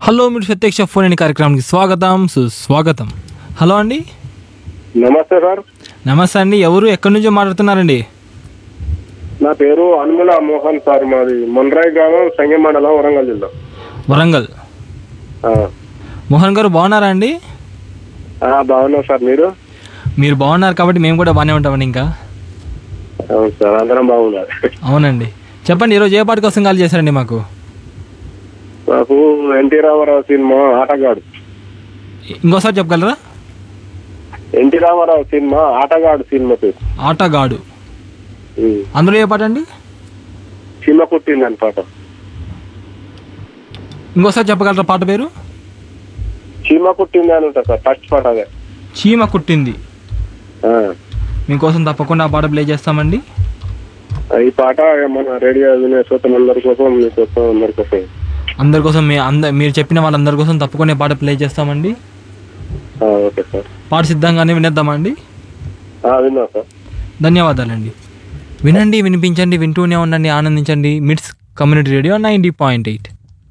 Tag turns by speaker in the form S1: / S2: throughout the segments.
S1: Hello మీరు ప్రత్యక్ష phone అనే కార్యక్రమానికి స్వాగతం సుస్వాగతం హలో అండి
S2: నమస్తే సార్
S1: నమస్తే అండి ఎవరు ఎక్కడి నుంచో మాట్లాడుతున్నారండి
S2: నా పేరు అనుముల మోహన్ సార్ మాది మొన్రాయ్ గ్రామం సంగం మండలం వరంగల్ జిల్లా
S1: వరంగల్
S2: ఆ.
S1: మోహన్ గారు బాగున్నారా అండి
S2: ఆ, బాగున్నాం సార్ మీరు
S1: మీరు బాగున్నారు కాబట్టి మేము కూడా బాగానే ఉంటామండి ఇంకా
S2: అవును సార్ అందరం బాగున్నారు
S1: అవునండి చెప్పండి ఈరోజు ఏ పాట కోసం కాల్ చేశారండి మాకు
S2: నాకు ఎన్టీ రామారావు సినిమా ఆటగాడు
S1: ఇంకోసారి చెప్పగలరా
S2: ఎన్టీ రామారావు సినిమా ఆటగాడు సినిమా పేరు
S1: ఆటగాడు
S2: ఉమ్.
S1: అందులో ఏ పాట అండి
S2: సినిమా పుట్టిందని పాట
S1: ఇంకోసారి చెప్పగలరా పాట పేరు
S2: చీమ కుట్టింది అని ఉంటుంది సార్ ఫస్ట్ పాట అదే
S1: చీమ కుట్టింది
S2: ఆ.
S1: మీకోసం తప్పకుండా ఆ పాట ప్లే చేస్తామండి
S2: ఈ పాట మన రేడియో వినే శ్రోతలందరి కోసం మీకోసం అందరి కోసం
S1: అందరి కోసం మీ అంద మీరు చెప్పిన వాళ్ళందరి కోసం తప్పకుండా ఈ పాట ప్లే చేస్తామండి
S2: ఆ, ఓకే సార్
S1: పాట సిద్ధంగానే వినేద్దామండి
S2: ఆ, విన్నా సార్
S1: ధన్యవాదాలండి వినండి వినిపించండి వింటూనే ఉండండి ఆనందించండి MIDS community radio ninety point eight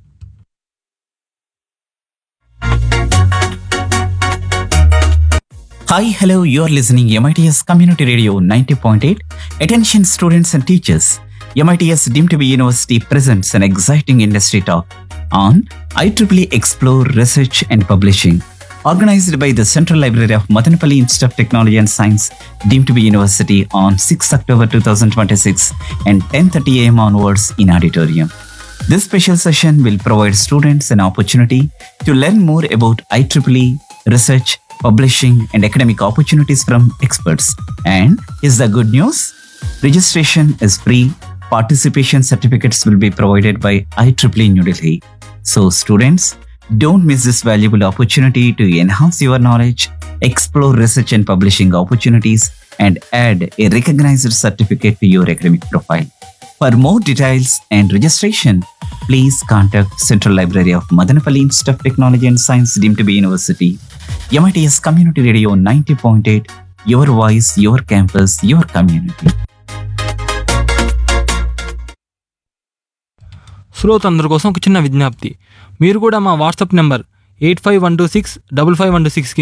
S3: Hi, hello, you're listening MITS Community Radio 90.8. Attention students and teachers. MITS deemed to be university presents an exciting industry talk on IEEE Explore Research and Publishing. Organized by the Central Library of Madanapalli Institute of Technology and Science, deemed to be university on 6 October 2026 and 10.30 am onwards in auditorium. This special session will provide students an opportunity to learn more about IEEE research, publishing, and academic opportunities from experts. And is the good news? Registration is free. Participation certificates will be provided by IEEE New Delhi. So, students, don't miss this valuable opportunity to enhance your knowledge, explore research and publishing opportunities, and add a recognized certificate to your academic profile. For more details and registration, please contact Central Library of Madanapalli Institute of Technology and Science deemed to be University, MITS Community Radio 90.8, your voice, your campus, your community.
S1: శ్రోత అందరి కోసం ఒక చిన్న విజ్ఞప్తి మీరు కూడా మా WhatsApp number eight five one two six double five one two సిక్స్కి